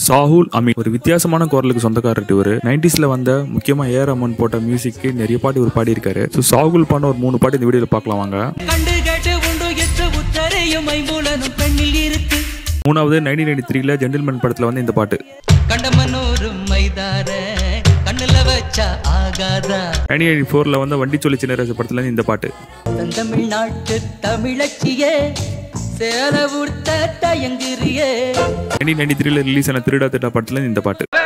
சாகுல் அமீன் ஒரு வித்தியாசமான குரலுக்கு சொந்தக்காரர் இவர் நைன்டிஸ்ல வந்த முக்கியமா ஏ ரமன் போட்ட மியூசிக்கு நிறைய பாட்டு ஒரு பாடி இருக்காரு ஸோ சாகுல் பண்ண ஒரு மூணு பாட்டு இந்த வீடியோல பார்க்கலாம் வாங்க கண்டு கேட்டு உண்டு எற்று உத்தரையும் ஐம்புலனும் பெண்ணில் இருக்கு மூணாவது நைன்டீன் நைன்டி த்ரீல ஜென்டில்மேன் படத்துல வந்து இந்த பாட்டு கண்டமனூரும் மைதார கண்ணுல வச்சா ஆகாதா நைன்டீன் நைன்டி ஃபோர்ல வந்து வண்டி சொல்லி சின்ன ராசு படத்துல இருந்து இந்த பாட்டு தன் தமிழ்நாட்டு தமிழச்சியே சேல உடுத்த தயங்குறியே நைன்டீன் நைன்டி த்ரீல ரிலீஸ் ஆன திருடா திட்டா படத்துல இருந்து இந்த பாட்டு